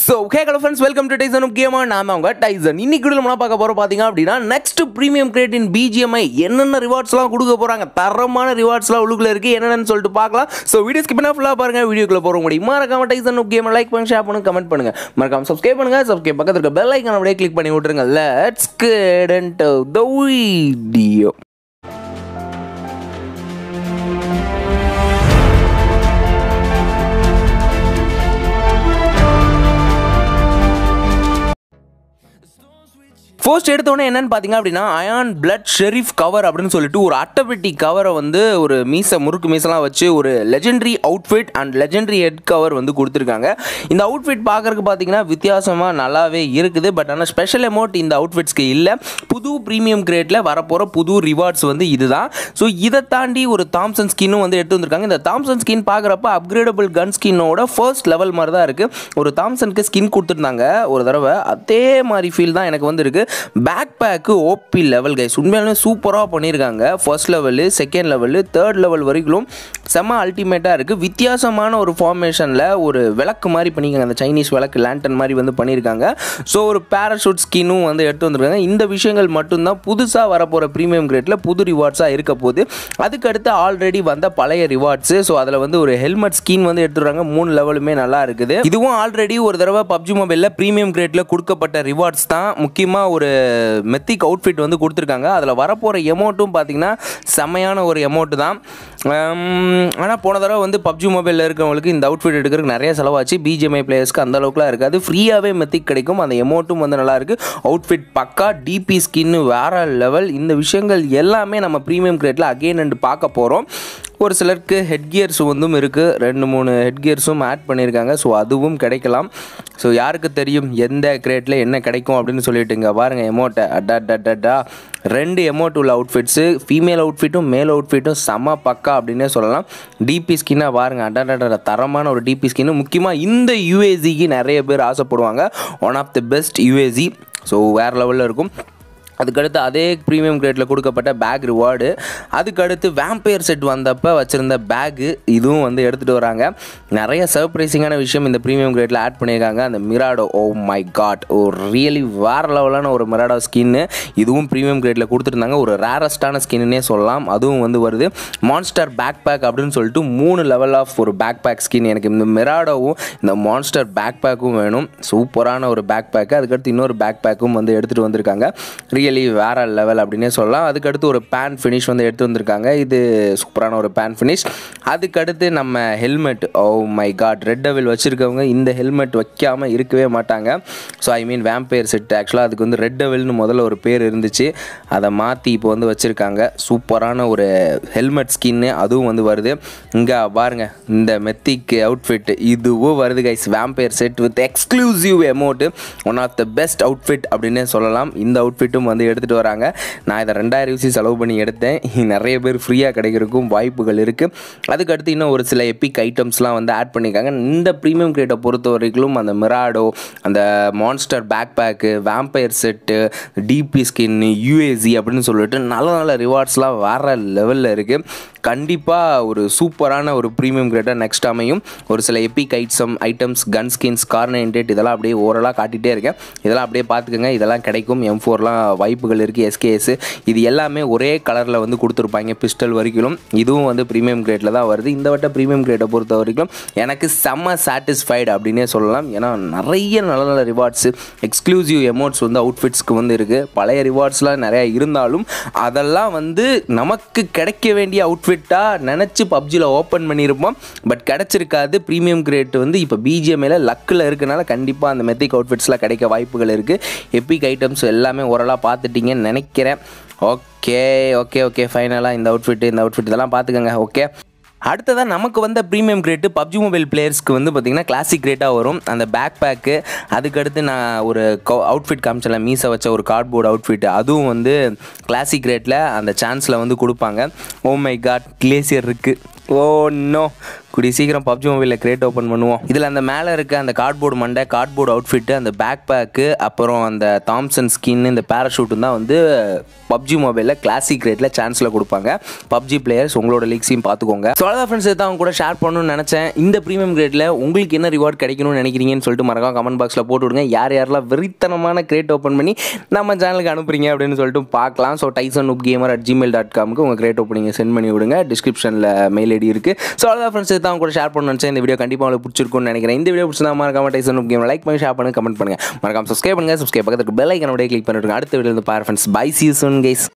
so hey hello friends welcome to Tyson gamer நான் உங்க Tyson இன்னைக்கு வீடியோ நம்ம பார்க்க போகிறோம் பார்த்தீங்க அப்படின்னா next premium crate in BGMI என்னென்ன ரிவார்ட்ஸ்லாம் கொடுக்க போகிறாங்க தரமான ரிவார்ட்ஸ்லாம் உள்ளுக்குள்ள இருக்குது என்னென்னு சொல்லிட்டு பார்க்கலாம் ஸோ வீடியோ ஸ்கிப் பண்ணா ஃபுல்லாக பாருங்க வீடியோக்குள்ள போகிற முடியும் மறக்காம டைசன் கேம் லைக் பண்ணி ஷேர் பண்ணுங்க கமெண்ட் பண்ணுங்க மறக்காம சப்ஸ்கிரைப் பண்ணுங்க சப்ஸ்கிரைப் பக்கத்துல இருக்க பெல் ஐக்கான அப்படியே கிளிக் பண்ணி விட்டுருங்க let's get into the video first எடுத்தோடனே என்னன்னு பார்த்தீங்க அப்படின்னா அயான் பிளட் ஷெரீஃப் கவர் அப்படின்னு சொல்லிட்டு ஒரு அட்டைப்பெட்டி கவரை வந்து ஒரு மீசை முறுக்கு மீசெல்லாம் வச்சு ஒரு legendary outfit and legendary head cover வந்து கொடுத்துருக்காங்க இந்த அவுட்ஃபிட் பார்க்கறதுக்கு பார்த்தீங்கன்னா வித்தியாசமாக நல்லாவே இருக்குது பட் ஆனால் ஸ்பெஷல் அமௌண்ட் இந்த அவுட்ஃபிட்ஸ்க்கு இல்லை புது ப்ரீமியம் கிரேட்டில் வரப்போகிற புது ரிவார்ட்ஸ் வந்து இதுதான் ஸோ இதை தாண்டி ஒரு தாம்சன் ஸ்கின்னும் வந்து எடுத்து வந்திருக்காங்க இந்த தாம்சன் ஸ்கின் பார்க்குறப்ப அப்கிரேடபிள் கன் ஸ்கின்னோட ஃபர்ஸ்ட் லெவல் மாதிரி தான் இருக்குது ஒரு தாம்சனுக்கு ஸ்கின் கொடுத்துருந்தாங்க ஒரு தடவை அதே மாதிரி ஃபீல் தான் எனக்கு வந்து இருக்குது bag bag OP level guys உண்மையாலுமே சூப்பராக பண்ணியிருக்காங்க first level second level third level வரைக்கும் செம்ம அல்டிமேட்டாக இருக்குது வித்தியாசமான ஒரு ஃபார்மேஷனில் ஒரு விளக்கு மாதிரி பண்ணியிருக்காங்க அந்த சைனீஸ் விளக்கு லேண்டன் மாதிரி வந்து பண்ணியிருக்காங்க ஸோ ஒரு பேராஷூட் ஸ்கின்னும் வந்து எடுத்து வந்திருக்காங்க இந்த விஷயங்கள் மட்டும்தான் புதுசாக வரப்போகிற ப்ரீமியம் கிரேட்டில் புது ரிவார்ட்ஸாக இருக்க போகுது அதுக்கடுத்து ஆல்ரெடி வந்த பழைய ரிவார்ட்ஸு ஸோ அதில் வந்து ஒரு ஹெல்மெட் ஸ்கின் வந்து எடுத்துடுறாங்க மூணு லெவலுமே நல்லா இருக்குது இதுவும் ஆல்ரெடி ஒரு தடவை பப்ஜி மொபைலில் ப்ரீமியம் கிரேட்டில் கொடுக்கப்பட்ட ரிவார்ட்ஸ் தான் முக்கியமாக ஒரு மெத்திக் அவுட்ஃபிட் வந்து கொடுத்துருக்காங்க அதில் வரப்போகிற எமௌண்ட்டும் பார்த்தீங்கன்னா செம்மையான ஒரு எமௌண்ட் தான் ஆனால் போன தடவை வந்து பப்ஜி மொபைலில் இருக்கிறவங்களுக்கு இந்த அவுட்ஃபிட் எடுக்கிறதுக்கு நிறைய செலவாச்சு பிஜிஎம்ஐ பிளேயர்ஸ்க்கு அந்த அளவுக்குலாம் இருக்காது ஃப்ரீயாகவே மெத்திக் கிடைக்கும் அந்த எமௌண்ட்டும் வந்து நல்லா இருக்குது அவுட்ஃபிட் பக்கா டிபி ஸ்கின்னு வேற லெவல் இந்த விஷயங்கள் எல்லாமே நம்ம ப்ரீமியம் கிரேட்டில் அகெயின் அண்ட் பார்க்க போகிறோம் ஒரு சிலருக்கு ஹெட் கியர்ஸ் வந்தும் இருக்குது ரெண்டு மூணு ஹெட் கியர்ஸும் ஆட் பண்ணியிருக்காங்க ஸோ அதுவும் கிடைக்கலாம் ஸோ யாருக்கு தெரியும் எந்த கிரேட்டில் என்ன கிடைக்கும் அப்படின்னு சொல்லிட்டு இங்கே பாருங்கள் எமௌண்ட்டை அடா டா ரெண்டு எமௌண்ட் உள்ள அவுட்ஃபிட்ஸு ஃபீமேல் அவுட்ஃபிட்டும் மேல் அவுட்ஃபிட்டும் செம பக்கா அப்படின்னே சொல்லலாம் டிபி ஸ்கின்னாக பாருங்கள் அடாடா தரமான ஒரு டிபி ஸ்கின்னு முக்கியமாக இந்த யூஏசிக்கு நிறைய பேர் ஆசைப்படுவாங்க one of the best UAC so வேறு லெவலில் இருக்கும் அதுக்கடுத்து அதே ப்ரீமியம் கிரேட்டில் கொடுக்கப்பட்ட பேக் ரிவார்டு அதுக்கடுத்து வேம்பையர் செட் வந்தப்போ வச்சுருந்த பேகு இதுவும் வந்து எடுத்துகிட்டு வராங்க நிறைய சர்ப்ரைசிங்கான விஷயம் இந்த ப்ரீமியம் கிரேட்டில் ஆட் பண்ணியிருக்காங்க அந்த Mirado oh my god oh really வேறு லெவலான ஒரு மிராடோ ஸ்கின்னு இதுவும் ப்ரீமியம் கிரேட்டில் கொடுத்துருந்தாங்க ஒரு ரேரஸ்டான ஸ்கின்னே சொல்லலாம் அதுவும் வந்து வருது மான்ஸ்டர் பேக் பேக் அப்படின்னு சொல்லிட்டு மூணு லெவல் ஆஃப் ஒரு பேக் பேக் ஸ்கின் எனக்கு இந்த மிராடோவும் இந்த மான்ஸ்டர் பேக் பேக்கும் வேணும் சூப்பரான ஒரு பேக் பேக்கு அதுக்கடுத்து இன்னொரு பேக் பேக்கும் வந்து எடுத்துகிட்டு வந்திருக்காங்க ரியலி வேற லெவல் அப்படின்னே சொல்லலாம் அதுக்கடுத்து ஒரு பேன் ஃபினிஷ் வந்து எடுத்து வந்திருக்காங்க இது சூப்பரான ஒரு பேன் ஃபினிஷ் அதுக்கடுத்து நம்ம helmet oh my god red devil வச்சுருக்கவங்க இந்த ஹெல்மெட் வைக்காமல் இருக்கவே மாட்டாங்க so I mean vampire set ஆக்சுவலாக அதுக்கு வந்து ரெட் டெவில்னு முதல்ல ஒரு பேர் இருந்துச்சு அதை மாற்றி இப்போ வந்து வச்சுருக்காங்க சூப்பரான ஒரு ஹெல்மெட் ஸ்கின்னு அதுவும் வந்து வருது இங்கே பாருங்க இந்த மெத்திக் அவுட்ஃபிட் இதுவும் வருது guys vampire set with exclusive emote one of the best outfit அப்படின்னே சொல்லலாம் இந்த அவுட்ஃபிட்டும் வந்து எடுத்துகிட்டு வராங்க நான் இதை ரெண்டாயிரம் யூசி செலவு பண்ணி எடுத்தேன் நிறைய பேர் ஃப்ரீயாக கிடைக்கிறதுக்கும் வாய்ப்புகள் இருக்குது அதுக்கடுத்து இன்னும் ஒரு சில எப்பிக் ஐட்டம்ஸ்லாம் வந்து ஆட் பண்ணியிருக்காங்க இந்த ப்ரீமியம் கிரேட்டை பொறுத்த வரைக்கும் அந்த மிராடோ அந்த monster bag bag vampire set DP skin UAC அப்படின்னு சொல்லிட்டு நல்ல நல்ல ரிவார்ட்ஸ்லாம் வேறு லெவலில் இருக்குது கண்டிப்பாக ஒரு சூப்பரான ஒரு ப்ரீமியம் கிரேட்டாக நெக்ஸ்ட் அமையும் ஒரு சில epic item items gun skins கார்னேண்டேட் இதெல்லாம் அப்படியே ஓரலாக காட்டிகிட்டே இருக்கேன் இதெல்லாம் அப்படியே பார்த்துக்கோங்க இதெல்லாம் கிடைக்கும் எம் ஃபோர்லாம் வாய்ப்புகள் இருக்குது எஸ்கேஎஸ் இது எல்லாமே ஒரே கலரில் வந்து கொடுத்துருப்பாங்க பிஸ்டல் வரைக்கும் இதுவும் வந்து ப்ரீமியம் கிரேட்டில் தான் வருது இந்த வட்ட ப்ரீமியம் கிரேட்டை பொறுத்த வரைக்கும் எனக்கு செம்ம சாட்டிஸ்ஃபைடு அப்படின்னே சொல்லலாம் ஏன்னா நிறைய நல்ல நல்ல ரிவார்ட்ஸு எக்ஸ்க்ளூசிவ் எமௌண்ட்ஸ் வந்து அவுட்ஃபிட்ஸ்க்கு வந்து இருக்குது பழைய ரிவார்ட்ஸ்லாம் நிறையா இருந்தாலும் அதெல்லாம் வந்து நமக்கு கிடைக்க வேண்டிய அவுட்ஃபிட்டாக நினச்சி பப்ஜியில் ஓப்பன் பண்ணியிருப்போம் பட் கிடச்சிருக்காது ப்ரீமியம் கிரேட் வந்து இப்போ பிஜிஎம்ஏல லக்கில் இருக்கனால கண்டிப்பாக அந்த மெத்திக் அவுட்ஃபிட்ஸ்லாம் கிடைக்க வாய்ப்புகள் இருக்குது எப்பிக் ஐட்டம்ஸ் எல்லாமே ஓரளவு பார்த்துட்டீங்கன்னு நினைக்கிறேன் ஓகே ஓகே ஓகே ஃபைனலாக இந்த அவுட்ஃபிட் இந்த அவுட்ஃபிட் இதெல்லாம் பார்த்துக்கோங்க ஓகே அடுத்ததாக நமக்கு வந்த ப்ரீமியம் கிரேட்டு பப்ஜி மொபைல் பிளேயர்ஸ்க்கு வந்து பார்த்திங்கன்னா கிளாசிக் கிரேட்டாக வரும் அந்த பேக் பேக்கு அதுக்கடுத்து நான் ஒரு அவுட்ஃபிட் காமிச்சல மீசை வச்ச ஒரு கார்ட்போர்ட் அவுட்ஃபிட் அதுவும் வந்து கிளாசிக் ரேட்டில் அந்த சான்ஸில் வந்து கொடுப்பாங்க ஓ மை காட் கிளேசியர் இருக்குது ஓ நோ கூடிய சீக்கிரம் பப்ஜி மொபைலில் கிரேட் ஓப்பன் பண்ணுவோம் இதில் அந்த மேலே இருக்க அந்த கார்ட்போர்டு மண்டை கார்ட்போர்டு அவுட்ஃபிட்டு அந்த பேக் பேக்கு அப்புறம் அந்த தாம்சன் ஸ்கின் இந்த பேராஷூட்டும் தான் வந்து பப்ஜி மொபைலில் கிளாசிக் ரேட்டில் சான்ஸில் கொடுப்பாங்க பப்ஜி பிளேயர்ஸ் உங்களோட லீக்ஸையும் பார்த்துக்கோங்க ஸோ அதான் ஃப்ரெண்ட்ஸ் தான் அவங்க கூட ஷேர் பண்ணணும்னு நினச்சேன் இந்த ப்ரீமியம் கிரேட்டில் உங்களுக்கு என்ன ரிவார்ட் கிடைக்கணும்னு நினைக்கிறீங்கன்னு சொல்லிட்டு மறக்காம கமெண்ட் பாக்ஸில் போட்டு விடுங்க யார் யாரெல்லாம் வெறித்தனமான கிரேட் ஓப்பன் பண்ணி நம்ம சேனலுக்கு அனுப்புறீங்க அப்படின்னு சொல்லிட்டு பார்க்கலாம் so Tyson up gamer at Gmail dot காமுக்கு உங்கள் கிரேட் ஓப்பனிங்கை சென்ட் பண்ணி விடுங்க டிஸ்கிரிப்ஷனில் மெயில் ஐடி இருக்குது ஸோ அதான் ஃப்ரெண்ட்ஸ் தான் அவங்க கூட ஷேர் பண்ணணும்னு நினச்சேன் இந்த வீடியோ கண்டிப்பாக உங்களுக்கு பிடிச்சிருக்கும்னு நினைக்கிறேன் இந்த வீடியோ பிடிச்சா மறக்காம டைசன் உப் கேமர் லைக் பண்ணி ஷேர் பண்ணுங்க கமெண்ட் பண்ணுங்க மறக்காம சப்ஸ்கிரைப் பண்ணுங்க சப்ஸ்கிரைப் பக்கத்துக்கு பெல் ஐக்கனோட கிளிக் பண்ணிடுங்க அடுத்த வீடியோ வந்து பாரு friends bye see soon guys